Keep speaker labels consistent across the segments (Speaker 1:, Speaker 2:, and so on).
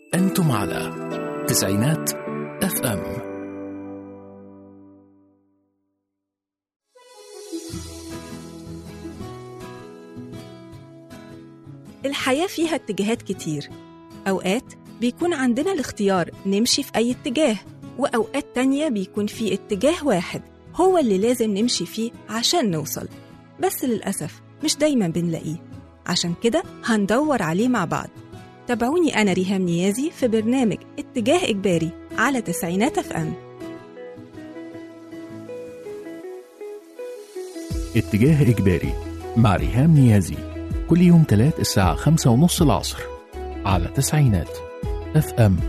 Speaker 1: أنتم على تسعينات اف ام
Speaker 2: الحياة فيها اتجاهات كتير أوقات بيكون عندنا الاختيار نمشي في أي اتجاه وأوقات تانية بيكون في اتجاه واحد هو اللي لازم نمشي فيه عشان نوصل بس للأسف مش دايما بنلاقيه عشان كده هندور عليه مع بعض تابعوني أنا ريهام نيازي في برنامج اتجاه إجباري على تسعينات اف ام
Speaker 1: اتجاه إجباري مع ريهام نيازي كل يوم تلات الساعة خمسة ونص العصر على تسعينات اف ام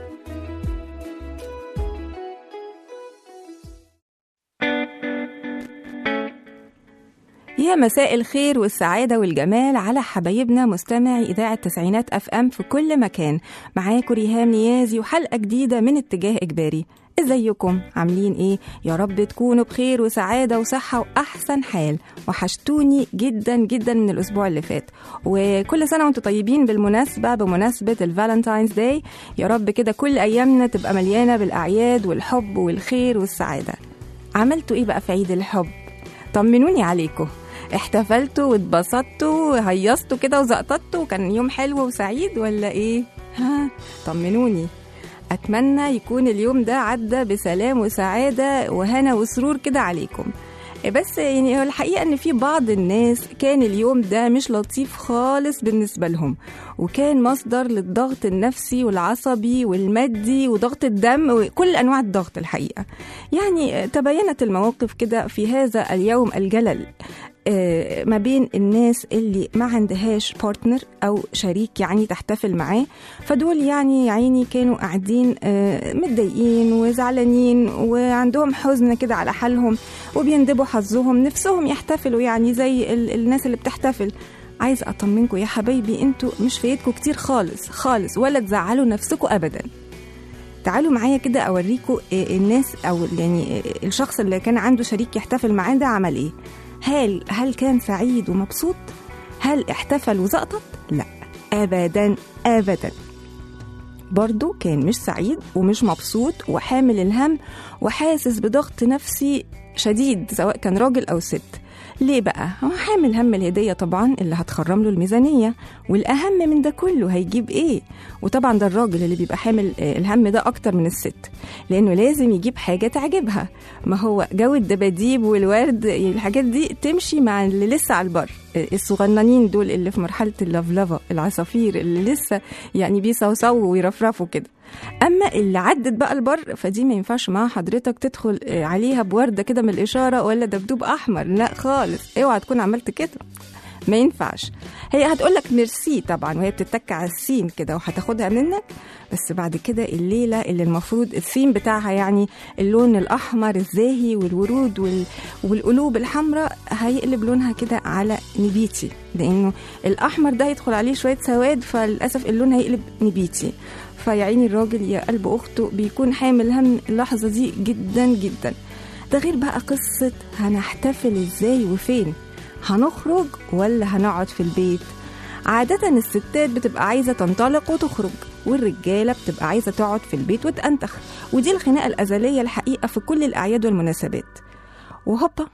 Speaker 2: يا مساء الخير والسعادة والجمال على حبايبنا مستمعي إذاعة تسعينات أف أم في كل مكان معاكم ريهام نيازي وحلقة جديدة من اتجاه إجباري ازيكم عاملين ايه يا رب تكونوا بخير وسعادة وصحة وأحسن حال وحشتوني جدا جدا من الأسبوع اللي فات وكل سنة وانتم طيبين بالمناسبة بمناسبة الفالنتاينز داي يا رب كده كل أيامنا تبقى مليانة بالأعياد والحب والخير والسعادة عملتوا ايه بقى في عيد الحب طمنوني عليكم احتفلتوا واتبسطتوا وهيصتوا كده وزقططتوا وكان يوم حلو وسعيد ولا ايه ها طمنوني اتمنى يكون اليوم ده عدى بسلام وسعاده وهنا وسرور كده عليكم بس يعني هو الحقيقه ان في بعض الناس كان اليوم ده مش لطيف خالص بالنسبه لهم وكان مصدر للضغط النفسي والعصبي والمادي وضغط الدم وكل انواع الضغط الحقيقه يعني تبينت المواقف كده في هذا اليوم الجلل آه، ما بين الناس اللي ما عندهاش بارتنر او شريك يعني تحتفل معاه فدول يعني يا عيني كانوا قاعدين آه، متضايقين وزعلانين وعندهم حزن كده على حالهم وبيندبوا حظهم نفسهم يحتفلوا يعني زي ال- الناس اللي بتحتفل عايزه اطمنكم يا حبايبي انتوا مش فايتكم كتير خالص خالص ولا تزعلوا نفسكم ابدا تعالوا معايا كده اوريكم آه، الناس او يعني آه، الشخص اللي كان عنده شريك يحتفل معاه ده عمل ايه هل هل كان سعيد ومبسوط هل احتفل وزقطط لا ابدا ابدا برضه كان مش سعيد ومش مبسوط وحامل الهم وحاسس بضغط نفسي شديد سواء كان راجل او ست ليه بقى؟ هو حامل هم الهدية طبعا اللي هتخرم له الميزانية والأهم من ده كله هيجيب إيه؟ وطبعا ده الراجل اللي بيبقى حامل آه، الهم ده أكتر من الست لأنه لازم يجيب حاجة تعجبها ما هو جو الدباديب والورد الحاجات دي تمشي مع اللي لسه على البر آه، الصغننين دول اللي في مرحلة اللفلفة العصافير اللي لسه يعني بيصوصوا ويرفرفوا كده اما اللي عدت بقى البر فدي ما ينفعش مع حضرتك تدخل آه، عليها بورده كده من الاشاره ولا دبدوب احمر لا خالص اوعى تكون عملت كده ما ينفعش هي هتقول لك ميرسي طبعا وهي بتتك على السين كده وهتاخدها منك بس بعد كده الليله اللي المفروض الثيم بتاعها يعني اللون الاحمر الزاهي والورود وال... والقلوب الحمراء هيقلب لونها كده على نبيتي لانه الاحمر ده هيدخل عليه شويه سواد فللاسف اللون هيقلب نبيتي فيا عيني الراجل يا قلب اخته بيكون حامل هم اللحظه دي جدا جدا ده غير بقى قصه هنحتفل ازاي وفين هنخرج ولا هنقعد في البيت عادة الستات بتبقى عايزة تنطلق وتخرج والرجالة بتبقى عايزة تقعد في البيت وتأنتخ ودي الخناقة الأزلية الحقيقة في كل الأعياد والمناسبات وهوبا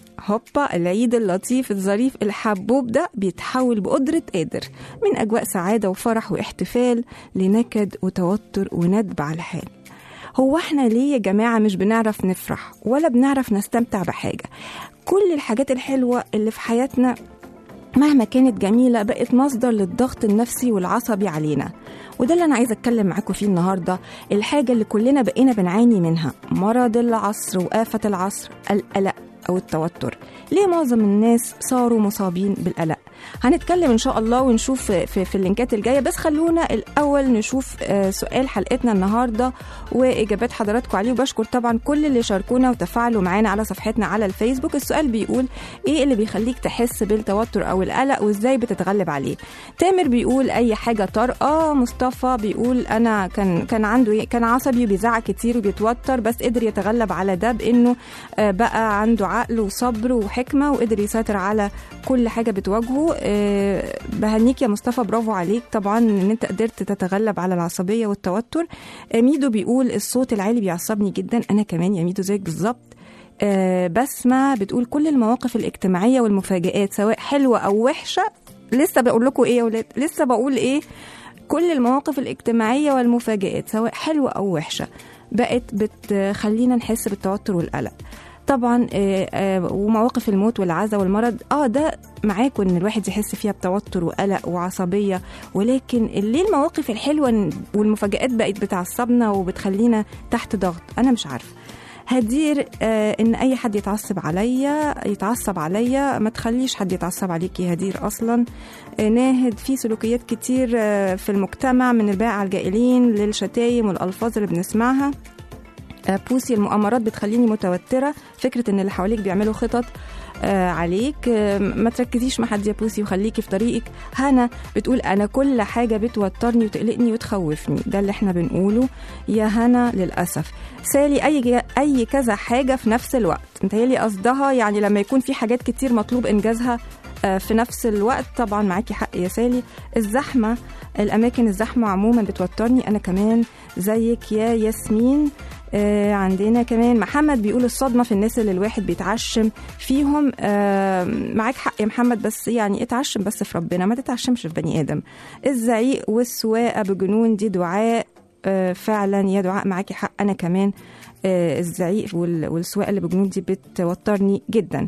Speaker 2: هوبا العيد اللطيف الظريف الحبوب ده بيتحول بقدرة قادر من أجواء سعادة وفرح واحتفال لنكد وتوتر وندب على الحال هو احنا ليه يا جماعة مش بنعرف نفرح ولا بنعرف نستمتع بحاجة كل الحاجات الحلوة اللي في حياتنا مهما كانت جميلة بقت مصدر للضغط النفسي والعصبي علينا وده اللي أنا عايزة أتكلم معاكم فيه النهاردة الحاجة اللي كلنا بقينا بنعاني منها مرض العصر وآفة العصر القلق أو التوتر ليه معظم الناس صاروا مصابين بالقلق هنتكلم ان شاء الله ونشوف في, في اللينكات الجايه بس خلونا الاول نشوف آه، سؤال حلقتنا النهارده واجابات حضراتكم عليه وبشكر طبعا كل اللي شاركونا وتفاعلوا معانا على صفحتنا على الفيسبوك السؤال بيقول ايه اللي بيخليك تحس بالتوتر او القلق وازاي بتتغلب عليه تامر بيقول اي حاجه طارئه مصطفى بيقول انا كان كان عنده كان عصبي وبيزعق كتير وبيتوتر بس قدر يتغلب على ده بانه آه، بقى عنده وعقل وصبر وحكمة وقدر يسيطر على كل حاجة بتواجهه آه، بهنيك يا مصطفى برافو عليك طبعا ان انت قدرت تتغلب على العصبية والتوتر آه، ميدو بيقول الصوت العالي بيعصبني جدا انا كمان يا ميدو زيك بالظبط آه، بسمة بتقول كل المواقف الاجتماعية والمفاجآت سواء حلوة أو وحشة لسه بقول لكم إيه يا ولاد لسه بقول إيه كل المواقف الاجتماعية والمفاجآت سواء حلوة أو وحشة بقت بتخلينا نحس بالتوتر والقلق طبعا آه، آه، ومواقف الموت والعزاء والمرض اه ده معاكم ان الواحد يحس فيها بتوتر وقلق وعصبيه ولكن ليه المواقف الحلوه والمفاجآت بقت بتعصبنا وبتخلينا تحت ضغط انا مش عارفه هدير آه ان اي حد يتعصب عليا يتعصب عليا ما تخليش حد يتعصب عليك يا هدير اصلا آه ناهد في سلوكيات كتير آه في المجتمع من الباقي على الجائلين للشتايم والالفاظ اللي بنسمعها آه، بوسي المؤامرات بتخليني متوترة فكرة ان اللي حواليك بيعملوا خطط آه، عليك آه، ما تركزيش مع حد يا بوسي وخليكي في طريقك هنا بتقول انا كل حاجة بتوترني وتقلقني وتخوفني ده اللي احنا بنقوله يا هنا للأسف سالي اي اي كذا حاجة في نفس الوقت متهيألي قصدها يعني لما يكون في حاجات كتير مطلوب انجازها آه، في نفس الوقت طبعا معاكي حق يا سالي الزحمة الأماكن الزحمة عموما بتوترني أنا كمان زيك يا ياسمين آه عندنا كمان محمد بيقول الصدمة في الناس اللي الواحد بيتعشم فيهم آه معاك حق يا محمد بس يعني اتعشم بس في ربنا ما تتعشمش في بني آدم الزعيق والسواقة بجنون دي دعاء آه فعلا يا دعاء معاكي حق أنا كمان آه الزعيق وال- والسواقة اللي بجنون دي بتوترني جدا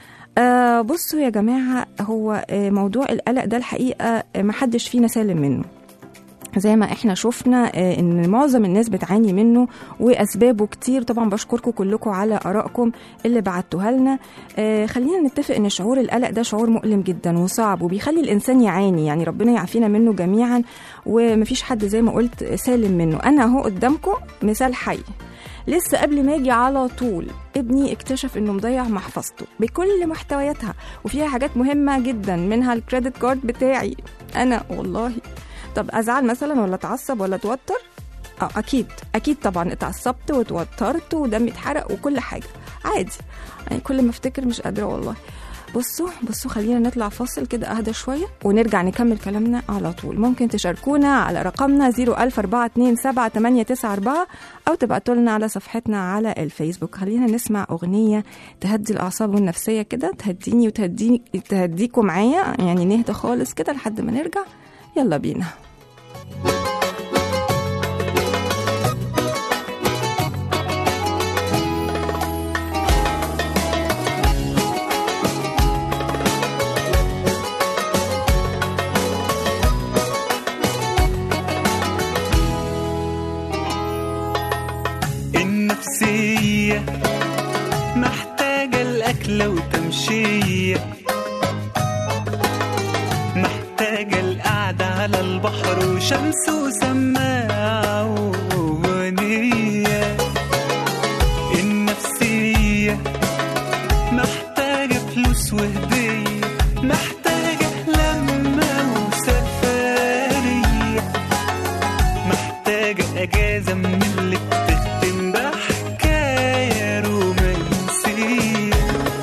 Speaker 2: آه بصوا يا جماعة هو آه موضوع القلق ده الحقيقة آه محدش فينا سالم منه زي ما احنا شفنا آه، ان معظم الناس بتعاني منه واسبابه كتير طبعا بشكركم كلكم على ارائكم اللي بعتوها لنا آه، خلينا نتفق ان شعور القلق ده شعور مؤلم جدا وصعب وبيخلي الانسان يعاني يعني ربنا يعافينا منه جميعا ومفيش حد زي ما قلت سالم منه انا اهو قدامكم مثال حي لسه قبل ما اجي على طول ابني اكتشف انه مضيع محفظته بكل محتوياتها وفيها حاجات مهمه جدا منها الكريدت كارد بتاعي انا والله طب ازعل مثلا ولا اتعصب ولا اتوتر اه اكيد اكيد طبعا اتعصبت واتوترت ودمي اتحرق وكل حاجه عادي يعني كل ما افتكر مش قادره والله بصوا بصوا خلينا نطلع فاصل كده اهدى شويه ونرجع نكمل كلامنا على طول ممكن تشاركونا على رقمنا 004278994 او تبعتوا لنا على صفحتنا على الفيسبوك خلينا نسمع اغنيه تهدي الاعصاب والنفسيه كده تهديني وتهديني تهديكم معايا يعني نهدى خالص كده لحد ما نرجع يلا بينا
Speaker 3: النفسية محتاجة الأكلة وتمشية محتاجة القعدة على البحر وشمس وسماعة وأغنية النفسية محتاجة فلوس وهدية محتاجة لمة وسفرية محتاجة أجازة من اللي بتختم بحكاية رومانسية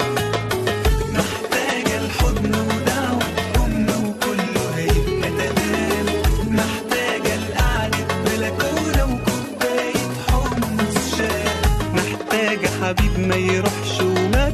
Speaker 3: محتاجة الحضن ودعوة أم وكله هيبقى تمام محتاجة القعدة بلكونة وكوباية حمص شاي محتاجة حبيب ما يروحش وما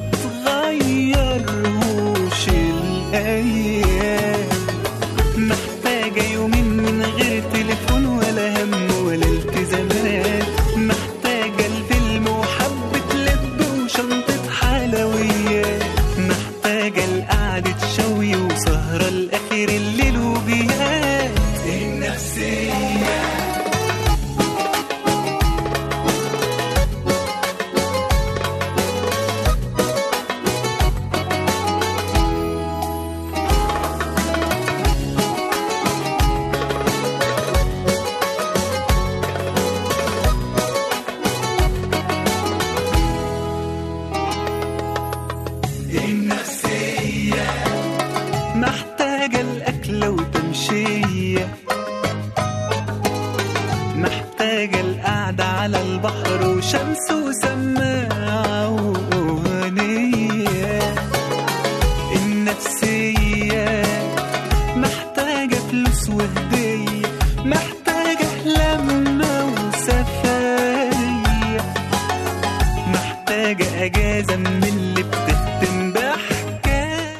Speaker 3: تغيرهوش الأيام محتاجة يومين من غير تليفون ولا هم ولا التزامات محتاجة الفيلم وحبة لب وشنطة حلويات محتاجة القعدة شوي وسهرة لآخر الليل وبيات النفسية النفسية محتاجة الأكلة وتمشية محتاجة القعدة على البحر وشمس وسماعة وأغنية فلوس وهدية محتاجة لمة وسفرية محتاجة أجازة من اللي بتختم بحكاية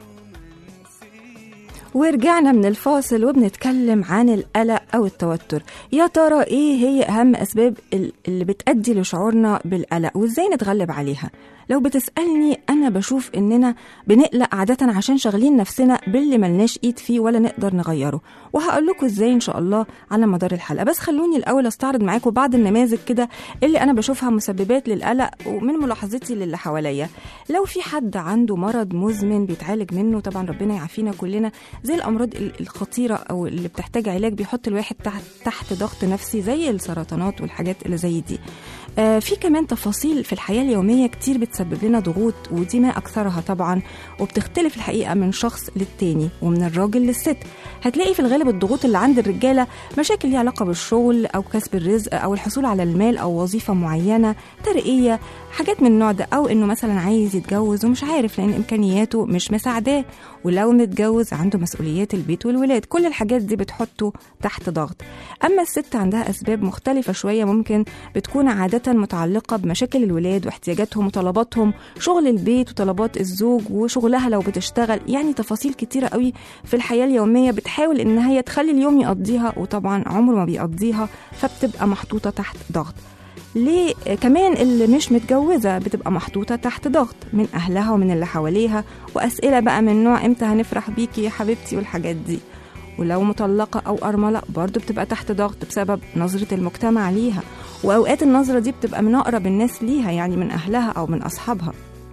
Speaker 3: رومانسية
Speaker 2: ورجعنا من الفاصل وبنتكلم عن القلق أو التوتر يا ترى إيه هي أهم أسباب ال- اللي بتأدي لشعورنا بالقلق وإزاي نتغلب عليها لو بتسألني أنا بشوف إننا بنقلق عادة عشان شاغلين نفسنا باللي ملناش إيد فيه ولا نقدر نغيره وهقول لكم إزاي إن شاء الله على مدار الحلقة بس خلوني الأول أستعرض معاكم بعض النماذج كده اللي أنا بشوفها مسببات للقلق ومن ملاحظتي للي حواليا لو في حد عنده مرض مزمن بيتعالج منه طبعا ربنا يعافينا كلنا زي الامراض ال- الخطيره او اللي بتحتاج علاج بيحط الواحد تحت تحت ضغط نفسي زي السرطانات والحاجات اللي زي دي آه في كمان تفاصيل في الحياه اليوميه كتير بتسبب لنا ضغوط ودي ما اكثرها طبعا وبتختلف الحقيقه من شخص للتاني ومن الراجل للست هتلاقي في الغالب الضغوط اللي عند الرجاله مشاكل ليها علاقه بالشغل او كسب الرزق او الحصول على المال او وظيفه معينه ترقيه حاجات من النوع ده او انه مثلا عايز يتجوز ومش عارف لان امكانياته مش مساعداه ولو متجوز عنده مسؤوليات البيت والولاد كل الحاجات دي بتحطه تحت ضغط اما الست عندها اسباب مختلفه شويه ممكن بتكون عاده متعلقه بمشاكل الولاد واحتياجاتهم وطلباتهم شغل البيت وطلبات الزوج وشغلها لو بتشتغل يعني تفاصيل كتيره قوي في الحياه اليوميه بتحاول ان هي تخلي اليوم يقضيها وطبعا عمره ما بيقضيها فبتبقى محطوطه تحت ضغط ليه كمان اللي مش متجوزة بتبقى محطوطة تحت ضغط من أهلها ومن اللي حواليها وأسئلة بقى من نوع إمتى هنفرح بيكي يا حبيبتي والحاجات دي ولو مطلقة أو أرملة برضه بتبقى تحت ضغط بسبب نظرة المجتمع ليها وأوقات النظرة دي بتبقى من أقرب الناس ليها يعني من أهلها أو من أصحابها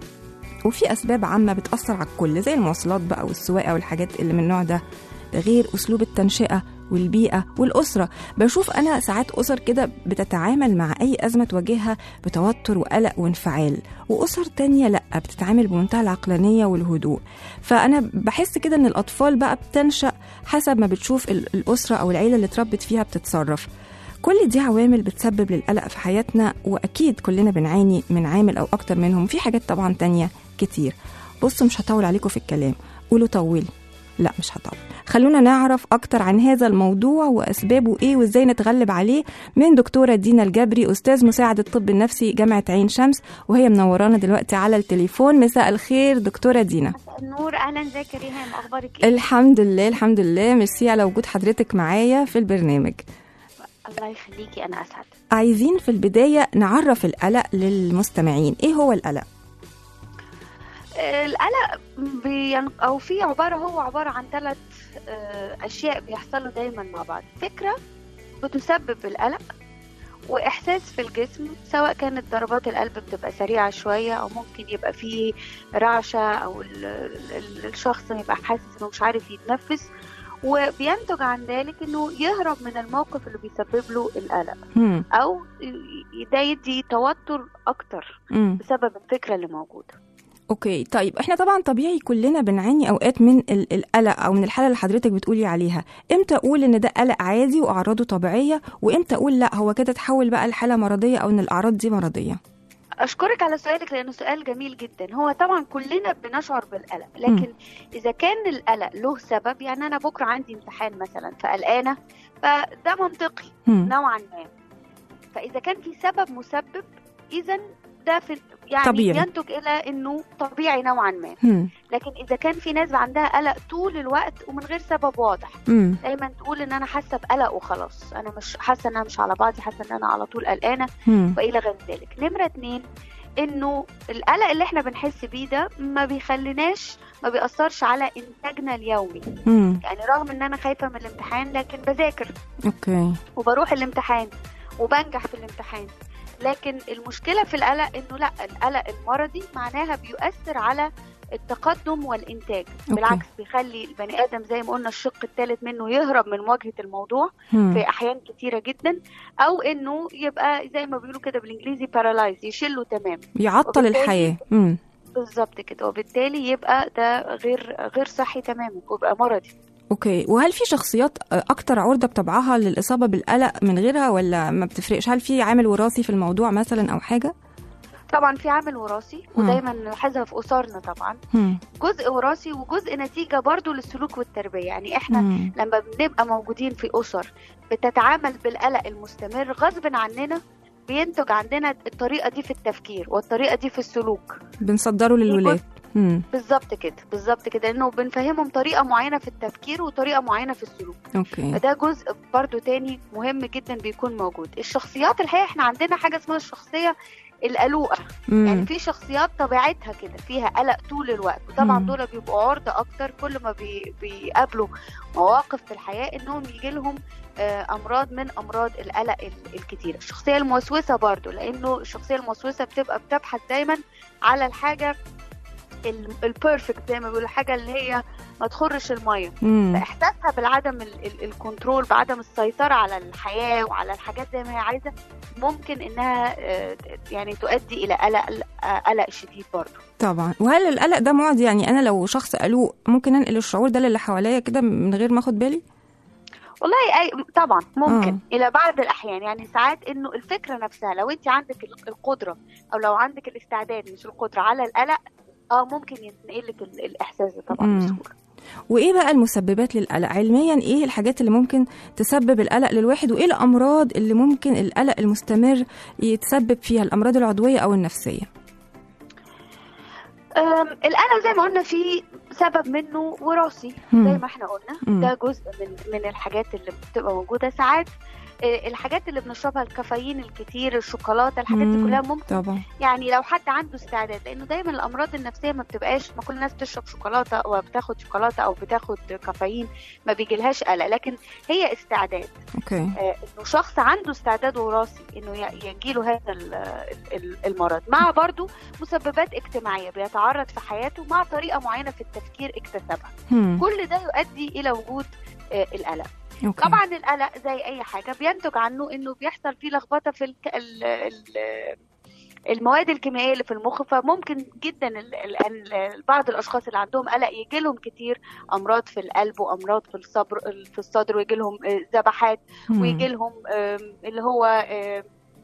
Speaker 2: وفي أسباب عامة بتأثر على الكل زي المواصلات بقى والسواقة والحاجات اللي من النوع ده ده غير أسلوب التنشئة والبيئة والأسرة بشوف أنا ساعات أسر كده بتتعامل مع أي أزمة تواجهها بتوتر وقلق وانفعال وأسر تانية لأ بتتعامل بمنتهى العقلانية والهدوء فأنا بحس كده إن الأطفال بقى بتنشأ حسب ما بتشوف ال- الأسرة أو العيلة اللي اتربت فيها بتتصرف كل دي عوامل بتسبب للقلق في حياتنا وأكيد كلنا بنعاني من عامل أو أكتر منهم في حاجات طبعا تانية كتير بصوا مش هطول عليكم في الكلام قولوا طولي لا مش هطول خلونا نعرف أكتر عن هذا الموضوع وأسبابه إيه وإزاي نتغلب عليه من دكتورة دينا الجبري أستاذ مساعد الطب النفسي جامعة عين شمس وهي منورانا دلوقتي على التليفون مساء الخير دكتورة دينا
Speaker 4: نور اهلا ازيك يا ريهام اخبارك ايه
Speaker 2: الحمد لله الحمد لله ميرسي على وجود حضرتك معايا في البرنامج
Speaker 4: الله يخليكي انا اسعد
Speaker 2: عايزين في البداية نعرف القلق للمستمعين إيه هو القلق؟
Speaker 4: القلق بين... او في عباره هو عباره عن ثلاث اشياء بيحصلوا دايما مع بعض فكره بتسبب القلق واحساس في الجسم سواء كانت ضربات القلب بتبقى سريعه شويه او ممكن يبقى فيه رعشه او ال... ال... الشخص يبقى حاسس انه مش عارف يتنفس وبينتج عن ذلك انه يهرب من الموقف اللي بيسبب له القلق
Speaker 2: مم.
Speaker 4: او ي- ده يدي توتر اكتر
Speaker 2: مم.
Speaker 4: بسبب الفكره اللي موجوده
Speaker 2: اوكي طيب احنا طبعا طبيعي كلنا بنعاني اوقات من ال- القلق او من الحاله اللي حضرتك بتقولي عليها امتى اقول ان ده قلق عادي واعراضه طبيعيه وامتى اقول لا هو كده تحول بقى لحاله مرضيه او ان الاعراض دي مرضيه
Speaker 4: اشكرك على سؤالك لانه سؤال جميل جدا هو طبعا كلنا بنشعر بالقلق لكن اذا كان القلق له سبب يعني انا بكره عندي امتحان مثلا فقلقانه فده منطقي
Speaker 2: مم.
Speaker 4: نوعا ما فاذا كان في سبب مسبب اذا ده في يعني
Speaker 2: طبيعي.
Speaker 4: ينتج الى انه طبيعي نوعا ما
Speaker 2: مم.
Speaker 4: لكن اذا كان في ناس عندها قلق طول الوقت ومن غير سبب واضح
Speaker 2: مم.
Speaker 4: دايما تقول ان انا حاسه بقلق وخلاص انا مش حاسه ان انا مش على بعضي حاسه ان انا على طول قلقانه
Speaker 2: مم.
Speaker 4: والى غير ذلك نمره اتنين انه القلق اللي احنا بنحس بيه ده ما بيخليناش ما بيأثرش على انتاجنا اليومي
Speaker 2: مم.
Speaker 4: يعني رغم ان انا خايفه من الامتحان لكن بذاكر
Speaker 2: اوكي
Speaker 4: وبروح الامتحان وبنجح في الامتحان لكن المشكله في القلق انه لا القلق المرضي معناها بيؤثر على التقدم والانتاج بالعكس بيخلي البني ادم زي ما قلنا الشق الثالث منه يهرب من مواجهه الموضوع
Speaker 2: مم.
Speaker 4: في احيان كتيره جدا او انه يبقى زي ما بيقولوا كده بالانجليزي بارالايز يشله تمام
Speaker 2: يعطل
Speaker 4: وبالتالي-
Speaker 2: الحياه مم.
Speaker 4: بالظبط كده وبالتالي يبقى ده غير غير صحي تماما ويبقى مرضي
Speaker 2: اوكي وهل في شخصيات اكتر عرضه بطبعها للاصابه بالقلق من غيرها ولا ما بتفرقش هل في عامل وراثي في الموضوع مثلا او حاجه
Speaker 4: طبعا في عامل وراثي
Speaker 2: مم.
Speaker 4: ودايما نلاحظها في اسرنا طبعا
Speaker 2: مم.
Speaker 4: جزء وراثي وجزء نتيجه برضو للسلوك والتربيه يعني احنا
Speaker 2: مم.
Speaker 4: لما بنبقى موجودين في اسر بتتعامل بالقلق المستمر غصب عننا بينتج عندنا الطريقه دي في التفكير والطريقه دي في السلوك
Speaker 2: بنصدره للولاد مم.
Speaker 4: بالظبط كده بالظبط كده لانه بنفهمهم طريقه معينه في التفكير وطريقه معينه في السلوك
Speaker 2: اوكي
Speaker 4: فده جزء برضو تاني مهم جدا بيكون موجود الشخصيات الحقيقه احنا عندنا حاجه اسمها الشخصيه القلوقه يعني
Speaker 2: مم.
Speaker 4: في شخصيات طبيعتها كده فيها قلق طول الوقت وطبعا
Speaker 2: مم.
Speaker 4: دول بيبقوا عرضة اكتر كل ما بي بيقابلوا مواقف في الحياه انهم يجي لهم امراض من امراض القلق ال- الكتيره الشخصيه الموسوسه برضو لانه الشخصيه الموسوسه بتبقى بتبحث دايما على الحاجه البيرفكت زي ما بيقولوا الحاجه اللي هي ما تخرش الميه
Speaker 2: مم.
Speaker 4: فاحساسها بالعدم ال- ال- الكنترول بعدم السيطره على الحياه وعلى الحاجات زي ما هي عايزه ممكن انها آه، يعني تؤدي الى قلق آه، قلق شديد برضه
Speaker 2: طبعا وهل القلق ده معدي يعني انا لو شخص قلوق ممكن انقل الشعور ده للي حواليا كده من غير ما اخد بالي
Speaker 4: والله أي طبعا ممكن
Speaker 2: آه.
Speaker 4: آه. الى بعض الاحيان يعني ساعات انه الفكره نفسها لو انت عندك ال- القدره او لو عندك الاستعداد مش القدره على القلق اه ممكن ينقل لك ال- الاحساس ده طبعا
Speaker 2: مم.
Speaker 4: بسهوله
Speaker 2: وايه بقى المسببات للقلق علميا ايه الحاجات اللي ممكن تسبب القلق للواحد وايه الامراض اللي ممكن القلق المستمر يتسبب فيها الامراض العضويه او النفسيه
Speaker 4: أم، القلق زي ما قلنا في سبب منه وراثي
Speaker 2: مم.
Speaker 4: زي ما احنا قلنا
Speaker 2: مم.
Speaker 4: ده جزء من من الحاجات اللي بتبقى موجوده ساعات آه، الحاجات اللي بنشربها الكافيين الكتير الشوكولاته الحاجات دي
Speaker 2: مم.
Speaker 4: كلها ممكن
Speaker 2: طبعا
Speaker 4: يعني لو حد عنده استعداد لانه دايما الامراض النفسيه ما بتبقاش ما كل الناس بتشرب شوكولاته او بتاخد شوكولاته او بتاخد كافيين ما بيجيلهاش قلق لكن هي استعداد
Speaker 2: اوكي
Speaker 4: آه، انه شخص عنده استعداد وراثي انه ي- يجيله هذا ال- ال- المرض مع برضو مسببات اجتماعيه بيتعرض في حياته مع طريقه معينه في التفكير اكتسبها
Speaker 2: هم.
Speaker 4: كل ده يؤدي الى وجود آه، القلق
Speaker 2: أوكي.
Speaker 4: طبعا القلق زي اي حاجه بينتج عنه انه بيحصل فيه لخبطه في الك... ال... ال... المواد الكيميائيه اللي في المخ فممكن جدا ال... ال... ال... بعض الاشخاص اللي عندهم قلق يجي لهم كتير امراض في القلب وامراض في الصبر في الصدر ويجي لهم ذبحات
Speaker 2: هم.
Speaker 4: ويجي لهم اللي هو آم،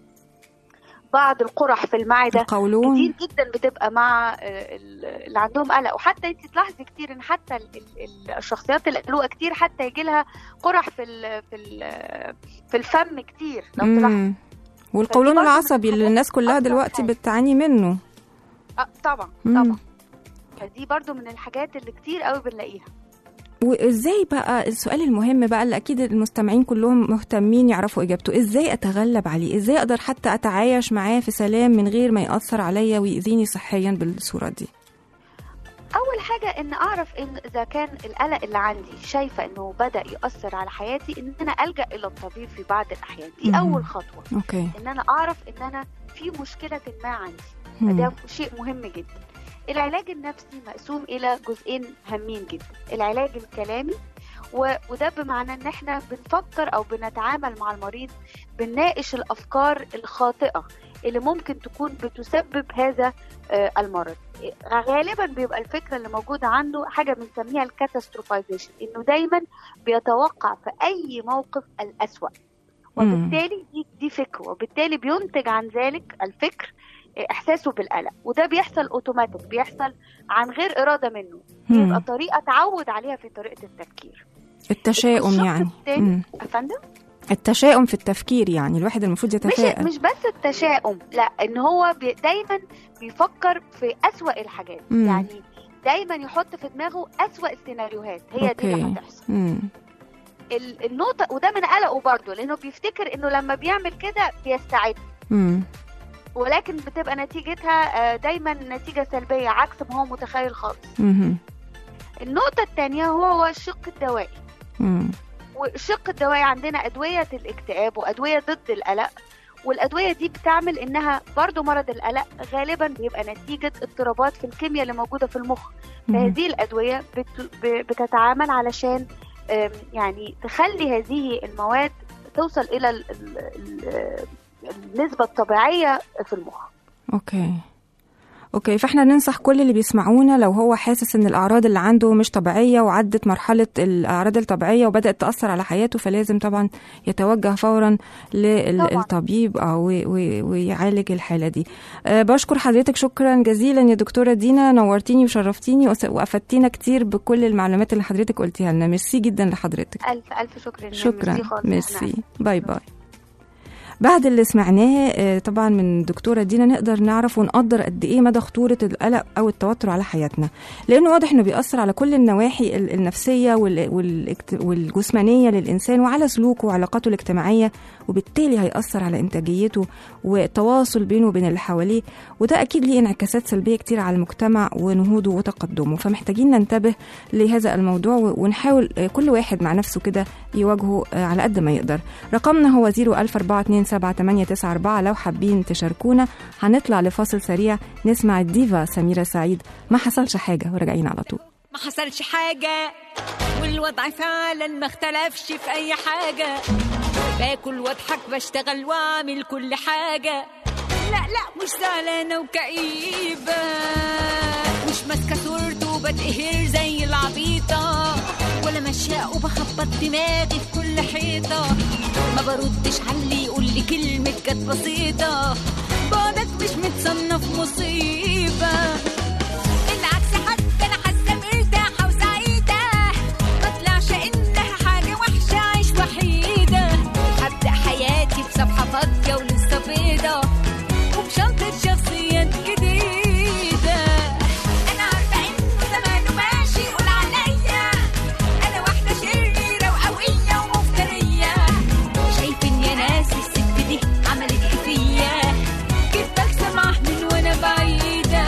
Speaker 4: بعض القرح في المعده
Speaker 2: القولون
Speaker 4: كتير جدا بتبقى مع آه، ال- اللي عندهم قلق وحتى انت تلاحظي كتير ان حتى ال- ال- الشخصيات القلوقه كتير حتى يجي لها قرح في ال في ال في الفم كتير لو تلاحظي
Speaker 2: مم. والقولون
Speaker 4: برضه من
Speaker 2: العصبي اللي
Speaker 4: الحاجات
Speaker 2: الناس كلها
Speaker 4: أكتر
Speaker 2: دلوقتي
Speaker 4: حاجة.
Speaker 2: بتعاني منه
Speaker 4: آه طبعا
Speaker 2: مم.
Speaker 4: طبعا فدي برضو من الحاجات اللي كتير قوي بنلاقيها
Speaker 2: وازاي بقى السؤال المهم بقى اللي اكيد المستمعين كلهم مهتمين يعرفوا اجابته ازاي اتغلب عليه ازاي اقدر حتى اتعايش معاه في سلام من غير ما ياثر عليا ويأذيني صحيا بالصوره دي
Speaker 4: اول حاجه ان اعرف ان اذا كان القلق اللي عندي شايفه انه بدا ياثر على حياتي ان انا الجا الى الطبيب في بعض الاحيان دي
Speaker 2: مم.
Speaker 4: اول خطوه
Speaker 2: اوكي
Speaker 4: ان انا اعرف ان انا في مشكله ما عندي
Speaker 2: مم.
Speaker 4: فده شيء مهم جدا العلاج النفسي مقسوم الى جزئين هامين جدا العلاج الكلامي و... وده بمعنى ان احنا بنفكر او بنتعامل مع المريض بنناقش الافكار الخاطئه اللي ممكن تكون بتسبب هذا آه، المرض غالبا بيبقى الفكره اللي موجوده عنده حاجه بنسميها الكاتاستروفايزيشن انه دايما بيتوقع في اي موقف الاسوأ
Speaker 2: مم.
Speaker 4: وبالتالي دي, دي فكره وبالتالي بينتج عن ذلك الفكر احساسه بالقلق وده بيحصل اوتوماتيك بيحصل عن غير اراده منه
Speaker 2: مم.
Speaker 4: بيبقى طريقه تعود عليها في طريقه التفكير
Speaker 2: التشاؤم
Speaker 4: الشق
Speaker 2: يعني
Speaker 4: التاني-
Speaker 2: مم.
Speaker 4: افندم
Speaker 2: التشاؤم في التفكير يعني الواحد المفروض
Speaker 4: مش
Speaker 2: يتفائل
Speaker 4: مش بس التشاؤم لا ان هو بي دايما بيفكر في اسوأ الحاجات
Speaker 2: مم.
Speaker 4: يعني دايما يحط في دماغه اسوأ السيناريوهات هي دي اللي
Speaker 2: أوكي.
Speaker 4: هتحصل
Speaker 2: مم.
Speaker 4: ال- النقطه وده من قلقه برضه لانه بيفتكر انه لما بيعمل كده بيستعد
Speaker 2: مم.
Speaker 4: ولكن بتبقى نتيجتها آه، دايما نتيجه سلبيه عكس ما هو متخيل خالص
Speaker 2: مم.
Speaker 4: النقطه الثانيه هو هو الشق الدوائي
Speaker 2: مم.
Speaker 4: والشق الدوائي عندنا أدوية الاكتئاب وأدوية ضد القلق والأدوية دي بتعمل إنها برضو مرض القلق غالبا بيبقى نتيجة اضطرابات في الكيمياء اللي موجودة في المخ
Speaker 2: مم.
Speaker 4: فهذه الأدوية بت- ب- بتتعامل علشان آم، يعني تخلي هذه المواد توصل إلى ال- ال- ال- النسبة الطبيعية في المخ
Speaker 2: اوكي اوكي فاحنا ننصح كل اللي بيسمعونا لو هو حاسس ان الاعراض اللي عنده مش طبيعيه وعدت مرحله الاعراض الطبيعيه وبدات تاثر على حياته فلازم طبعا يتوجه فورا
Speaker 4: طبعاً.
Speaker 2: للطبيب او وي- وي- ويعالج الحاله دي أه بشكر حضرتك شكرا جزيلا يا دكتوره دينا نورتيني وشرفتيني وس- وافدتينا كتير بكل المعلومات اللي حضرتك قلتيها لنا ميرسي جدا لحضرتك
Speaker 4: الف الف شكر إن
Speaker 2: شكرا
Speaker 4: ميرسي خالص.
Speaker 2: ميرسي باي باي بعد اللي سمعناه آه، طبعا من الدكتوره دينا نقدر نعرف ونقدر قد ايه مدى خطوره القلق او التوتر على حياتنا لانه واضح انه بيأثر على كل النواحي ال- النفسيه وال- والاجت- والجسمانيه للانسان وعلى سلوكه وعلاقاته الاجتماعيه وبالتالي هيأثر على انتاجيته والتواصل بينه وبين اللي حواليه وده اكيد ليه انعكاسات سلبيه كتير على المجتمع ونهوضه وتقدمه فمحتاجين ننتبه لهذا الموضوع و- ونحاول آه، كل واحد مع نفسه كده يواجهه آه، على قد ما يقدر رقمنا هو 014278994 لو حابين تشاركونا هنطلع لفاصل سريع نسمع الديفا سميرة سعيد ما حصلش حاجة وراجعين على طول
Speaker 5: ما حصلش حاجة والوضع فعلا ما اختلفش في أي حاجة باكل واضحك بشتغل واعمل كل حاجة لا لا مش زعلانة وكئيبة مش ماسكة صورته وبتقهر زي العبيطة ولا ماشية وبخبط دماغي في كل حيطة ما بردش على اللي يقول لي كلمة كانت بسيطة بعدك مش متصنف مصيبة بالعكس حتى انا حاسه مرتاحه وسعيده ما طلعش انها حاجه وحشه عيش وحيده هبدا حياتي بصفحه فاضيه ولسه بيضه وبشنطه شخصيات جديده انا عارفه انه زمانه ماشي يقول عليا انا واحده شريره وقويه ومفتريه شايفين يا ناس الست دي عملت ايه فيا كنت بسمع من وانا بعيده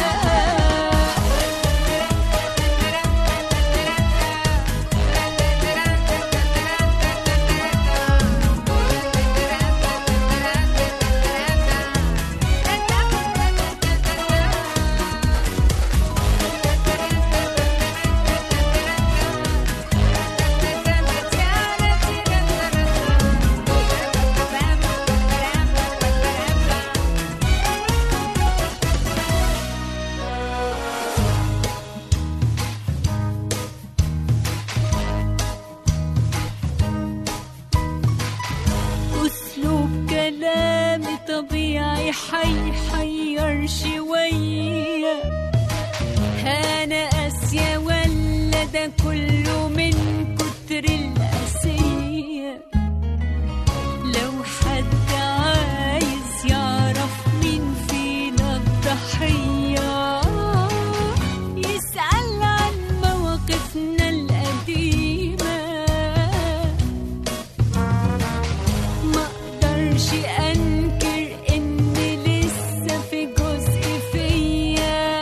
Speaker 5: أسلوب كلامي طبيعي حيحير شوية أنا قاسية ولا ده كله من كتر القاسية لو حد عايز يعرف مين فينا الضحية يسأل عن مواقفنا القديمة ما اقدرش انكر ان لسه في جزء فيا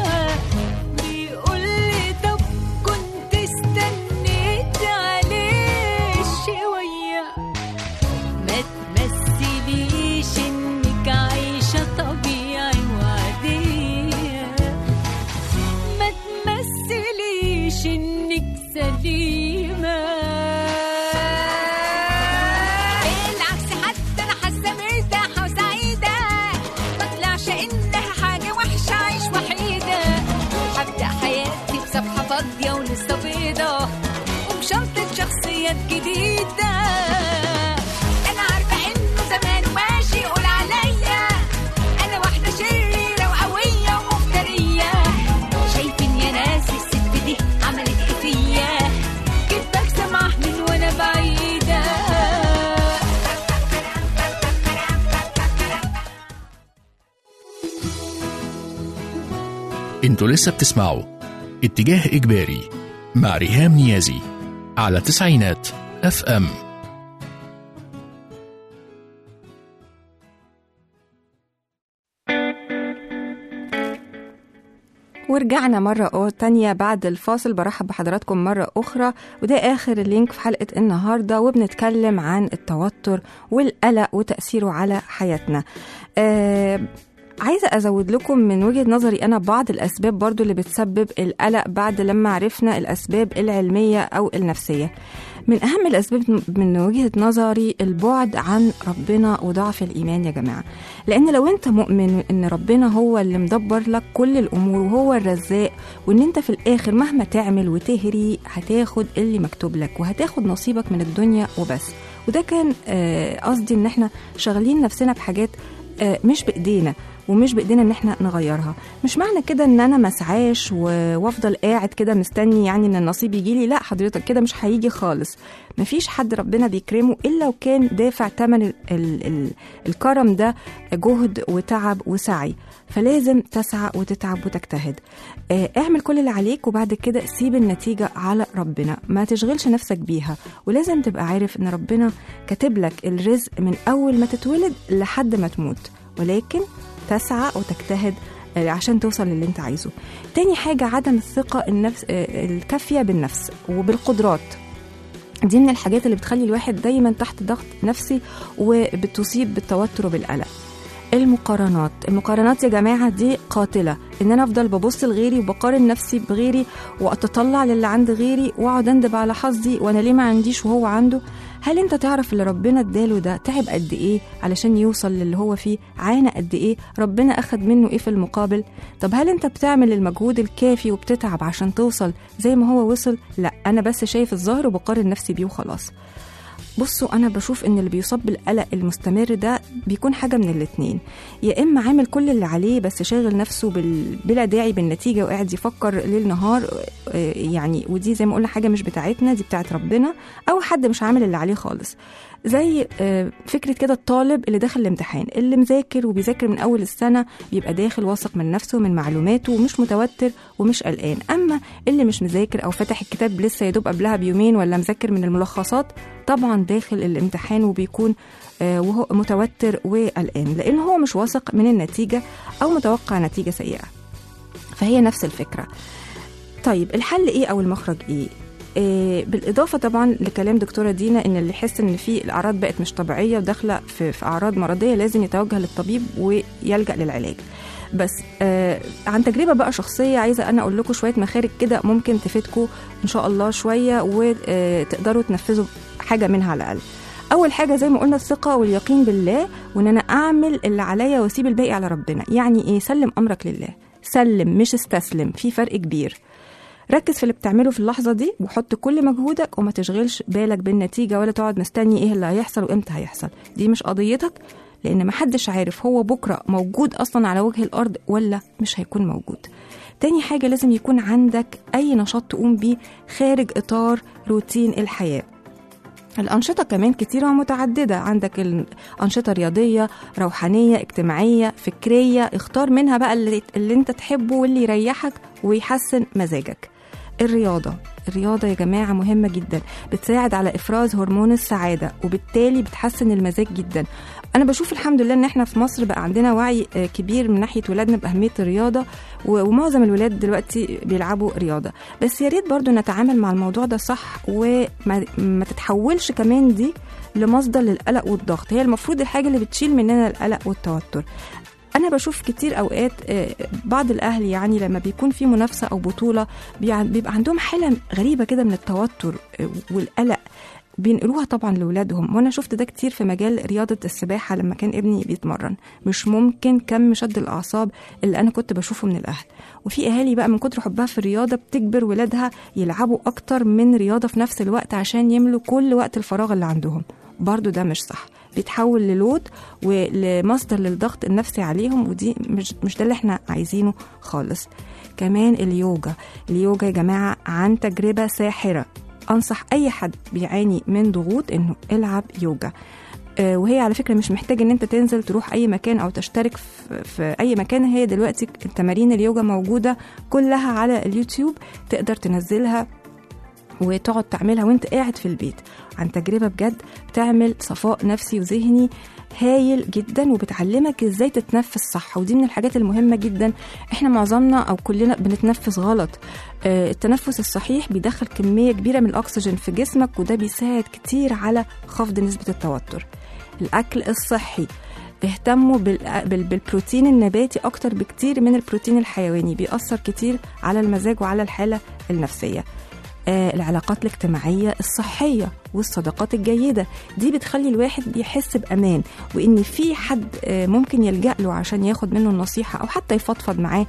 Speaker 5: بيقول لي طب كنت استنيت عليه شويه ما تمثليش انك عايشه طبيعي وعاديه ما تمثليش انك سليمة بالعكس حتى انا حاسة مرتاحة وسعيدة ما طلعش انها حاجة وحشة عيش وحيدة هبدأ حياتي بصفحة فاضية ولسه بيضة وبشنطة شخصيات جديدة انا عارفة انه زمانه ماشي يقول عليا انا واحدة شريرة وقوية ومفترية شايفين يا ناس الست دي عملت ايه فيا كنت بسمع من وانا بعيدة
Speaker 1: انتوا لسه بتسمعوا اتجاه إجباري مع ريهام نيازي على تسعينات اف ام
Speaker 2: ورجعنا مرة أو- تانية بعد الفاصل برحب بحضراتكم مرة أخرى وده آخر اللينك في حلقة النهاردة وبنتكلم عن التوتر والقلق وتأثيره على حياتنا آه عايزة أزود لكم من وجهة نظري أنا بعض الأسباب برضو اللي بتسبب القلق بعد لما عرفنا الأسباب العلمية أو النفسية من أهم الأسباب من وجهة نظري البعد عن ربنا وضعف الإيمان يا جماعة لأن لو أنت مؤمن إن ربنا هو اللي مدبر لك كل الأمور وهو الرزاق وإن أنت في الآخر مهما تعمل وتهري هتاخد اللي مكتوب لك وهتاخد نصيبك من الدنيا وبس وده كان آه، قصدي إن إحنا شغالين نفسنا بحاجات آه، مش بإيدينا ومش بايدينا ان احنا نغيرها مش معنى كده ان انا مسعاش و- وافضل قاعد كده مستني يعني ان النصيب يجي لي لا حضرتك كده مش هيجي خالص مفيش حد ربنا بيكرمه الا وكان دافع ثمن ال ال ال الكرم ده جهد وتعب وسعي فلازم تسعى وتتعب وتجتهد آه، اعمل كل اللي عليك وبعد كده سيب النتيجة على ربنا ما تشغلش نفسك بيها ولازم تبقى عارف ان ربنا كاتب لك الرزق من اول ما تتولد لحد ما تموت ولكن تسعى وتجتهد آه، عشان توصل للي انت عايزه تاني حاجة عدم الثقة النفس آه، الكافية بالنفس وبالقدرات دي من الحاجات اللي بتخلي الواحد دايما تحت ضغط نفسي وبتصيب بالتوتر وبالقلق المقارنات المقارنات يا جماعة دي قاتلة ان انا افضل ببص لغيري وبقارن نفسي بغيري واتطلع للي عند غيري واقعد اندب على حظي وانا ليه ما عنديش وهو عنده هل انت تعرف اللي ربنا اداله ده تعب قد ايه علشان يوصل للي هو فيه عانى قد ايه ربنا اخد منه ايه في المقابل طب هل انت بتعمل المجهود الكافي وبتتعب عشان توصل زي ما هو وصل لا انا بس شايف الظاهر وبقارن نفسي بيه وخلاص بصوا انا بشوف ان اللي بيصاب بالقلق المستمر ده بيكون حاجه من الاتنين يا اما عامل كل اللي عليه بس شاغل نفسه بال... بلا داعي بالنتيجه وقاعد يفكر ليل نهار آه، يعني ودي زي ما قلنا حاجه مش بتاعتنا دي بتاعت ربنا او حد مش عامل اللي عليه خالص زي آه، فكره كده الطالب اللي داخل الامتحان اللي مذاكر وبيذاكر من اول السنه بيبقى داخل واثق من نفسه ومن معلوماته ومش متوتر ومش قلقان اما اللي مش مذاكر او فتح الكتاب لسه يا دوب قبلها بيومين ولا مذاكر من الملخصات طبعا داخل الامتحان وبيكون آه، وهو متوتر وقلقان لان هو مش واثق من النتيجه او متوقع نتيجه سيئه فهي نفس الفكره طيب الحل ايه او المخرج ايه آه، بالإضافة طبعا لكلام دكتورة دينا إن اللي يحس إن في الأعراض بقت مش طبيعية وداخلة في, في أعراض مرضية لازم يتوجه للطبيب ويلجأ للعلاج بس آه عن تجربة بقى شخصية عايزة أنا أقول لكم شوية مخارج كده ممكن تفيدكم إن شاء الله شوية وتقدروا تنفذوا حاجة منها على الأقل أول حاجة زي ما قلنا الثقة واليقين بالله وإن أنا أعمل اللي عليا وأسيب الباقي على ربنا يعني إيه سلم أمرك لله سلم مش استسلم في فرق كبير ركز في اللي بتعمله في اللحظة دي وحط كل مجهودك وما تشغلش بالك بالنتيجة ولا تقعد مستني ايه اللي هيحصل وامتى هيحصل دي مش قضيتك لان محدش عارف هو بكرة موجود اصلا على وجه الارض ولا مش هيكون موجود تاني حاجة لازم يكون عندك اي نشاط تقوم بيه خارج اطار روتين الحياة الأنشطة كمان كتيرة ومتعددة عندك الأنشطة رياضية روحانية اجتماعية فكرية اختار منها بقى اللي, اللي انت تحبه واللي يريحك ويحسن مزاجك الرياضة الرياضة يا جماعة مهمة جدا بتساعد على إفراز هرمون السعادة وبالتالي بتحسن المزاج جدا أنا بشوف الحمد لله إن إحنا في مصر بقى عندنا وعي آه، كبير من ناحية ولادنا بأهمية الرياضة و- ومعظم الولاد دلوقتي بيلعبوا رياضة بس يا ريت برضو نتعامل مع الموضوع ده صح وما ما تتحولش كمان دي لمصدر للقلق والضغط هي المفروض الحاجة اللي بتشيل مننا القلق والتوتر انا بشوف كتير اوقات آه، بعض الاهل يعني لما بيكون في منافسه او بطوله بيع- بيبقى عندهم حاله غريبه كده من التوتر آه، والقلق بينقلوها طبعا لاولادهم وانا شفت ده كتير في مجال رياضه السباحه لما كان ابني بيتمرن مش ممكن كم شد الاعصاب اللي انا كنت بشوفه من الاهل وفي اهالي بقى من كتر حبها في الرياضه بتجبر ولادها يلعبوا اكتر من رياضه في نفس الوقت عشان يملوا كل وقت الفراغ اللي عندهم برضو ده مش صح بيتحول للود ولمصدر للضغط النفسي عليهم ودي مش مش ده اللي احنا عايزينه خالص كمان اليوجا اليوجا يا جماعه عن تجربه ساحره انصح اي حد بيعاني من ضغوط انه العب يوجا آه، وهي على فكره مش محتاج ان انت تنزل تروح اي مكان او تشترك في, في اي مكان هي دلوقتي تمارين اليوجا موجوده كلها على اليوتيوب تقدر تنزلها وتقعد تعملها وانت قاعد في البيت عن تجربة بجد بتعمل صفاء نفسي وذهني هايل جدا وبتعلمك ازاي تتنفس صح ودي من الحاجات المهمة جدا احنا معظمنا او كلنا بنتنفس غلط آه، التنفس الصحيح بيدخل كمية كبيرة من الاكسجين في جسمك وده بيساعد كتير على خفض نسبة التوتر الاكل الصحي اهتموا بال- بال- بالبروتين النباتي اكتر بكتير من البروتين الحيواني بيأثر كتير على المزاج وعلى الحالة النفسية آه العلاقات الاجتماعية الصحية والصداقات الجيدة دي بتخلي الواحد يحس بأمان وإن في حد آه ممكن يلجأ له عشان ياخد منه النصيحة أو حتى يفضفض معاه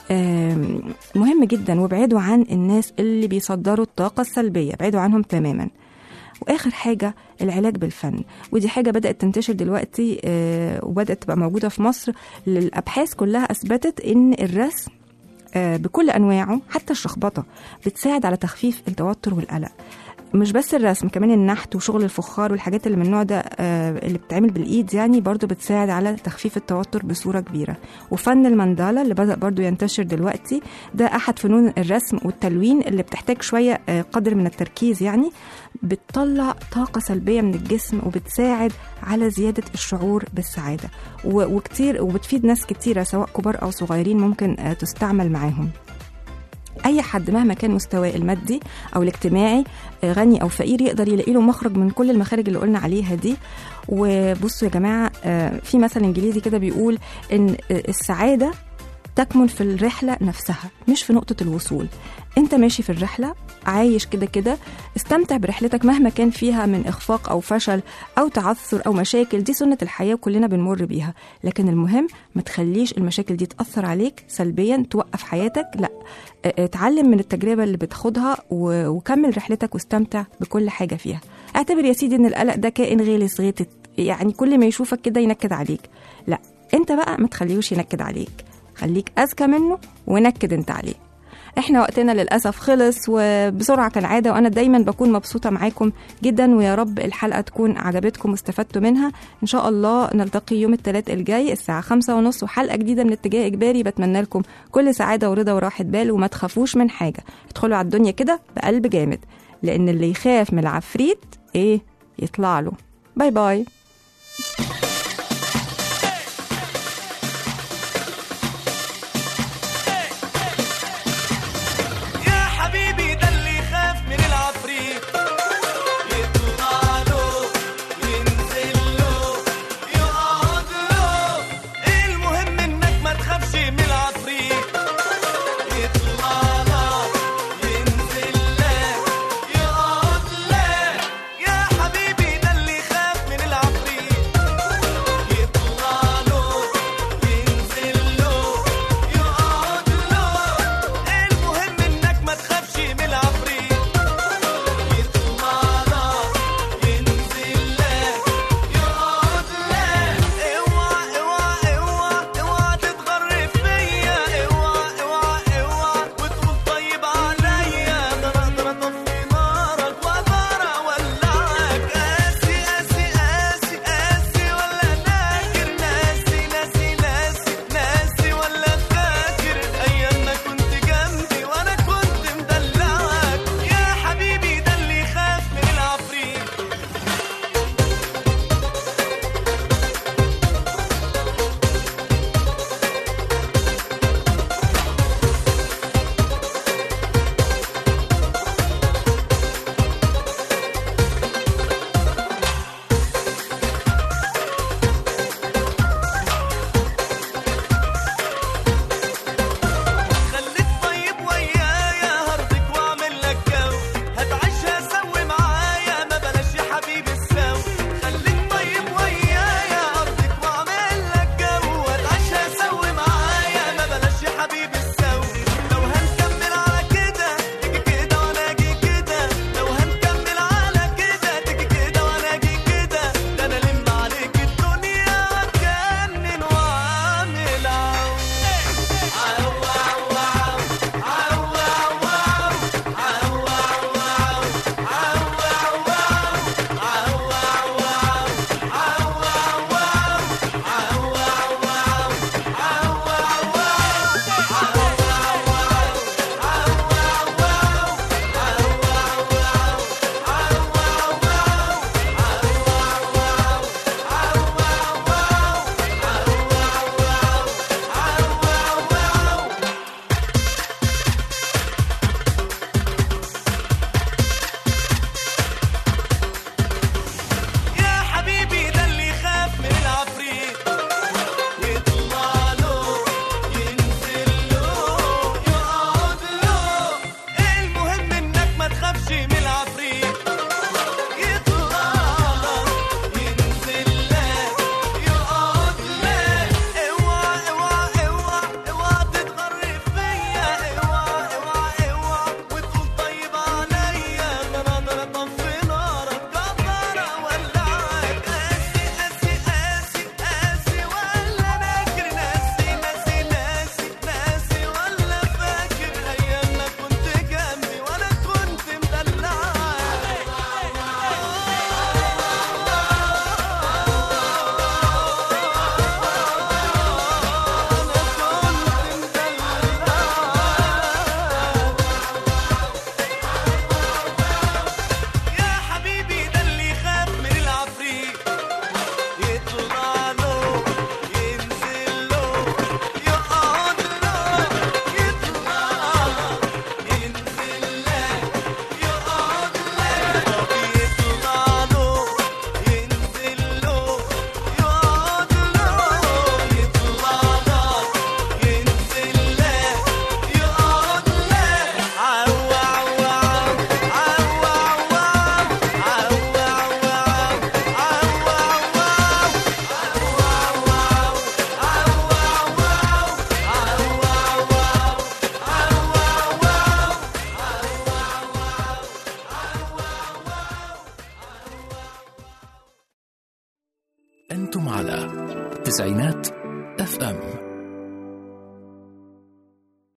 Speaker 2: آم، مهم جدا وابعدوا عن الناس اللي بيصدروا الطاقة السلبية ابعدوا عنهم تماما واخر حاجه العلاج بالفن ودي حاجه بدات تنتشر دلوقتي آه، وبدات تبقى موجوده في مصر الابحاث كلها اثبتت ان الرسم آه، بكل انواعه حتى الشخبطه بتساعد على تخفيف التوتر والقلق مش بس الرسم كمان النحت وشغل الفخار والحاجات اللي من النوع ده آه، اللي بتتعمل بالايد يعني برضو بتساعد على تخفيف التوتر بصوره كبيره وفن المندالا اللي بدا برضو ينتشر دلوقتي ده احد فنون الرسم والتلوين اللي بتحتاج شويه آه، قدر من التركيز يعني بتطلع طاقة سلبية من الجسم وبتساعد على زيادة الشعور بالسعادة و- وكتير وبتفيد ناس كتيرة سواء كبار أو صغيرين ممكن آه، تستعمل معاهم اي حد مهما كان مستواه المادي او الاجتماعي آه، غني او فقير يقدر يلاقي له مخرج من كل المخارج اللي قلنا عليها دي وبصوا يا جماعه آه، في مثل انجليزي كده بيقول ان آه، السعاده تكمن في الرحله نفسها مش في نقطه الوصول انت ماشي في الرحله عايش كده كده استمتع برحلتك مهما كان فيها من اخفاق او فشل او تعثر او مشاكل دي سنه الحياه وكلنا بنمر بيها لكن المهم ما تخليش المشاكل دي تاثر عليك سلبيا توقف حياتك لا اه، اتعلم من التجربه اللي بتاخدها و- وكمل رحلتك واستمتع بكل حاجه فيها اعتبر يا سيدي ان القلق ده كائن غلس غيتت يعني كل ما يشوفك كده ينكد عليك لا انت بقى ما تخليهوش ينكد عليك خليك اذكى منه ونكد انت عليه احنا وقتنا للاسف خلص وبسرعه كالعاده وانا دايما بكون مبسوطه معاكم جدا ويا رب الحلقه تكون عجبتكم واستفدتوا منها ان شاء الله نلتقي يوم الثلاث الجاي الساعه خمسة ونص وحلقه جديده من اتجاه اجباري بتمنى لكم كل سعاده ورضا وراحه بال وما تخافوش من حاجه ادخلوا على الدنيا كده بقلب جامد لان اللي يخاف من العفريت ايه يطلع له باي باي
Speaker 3: يا حبيبي ده اللي يخاف من العفريت يطلع له ينزل له يقعد له المهم انك ما تخافش من العفريت يطلع لك ينزل لك يقعد لك يا حبيبي ده اللي يخاف من العفريت
Speaker 1: على تسعينات اف ام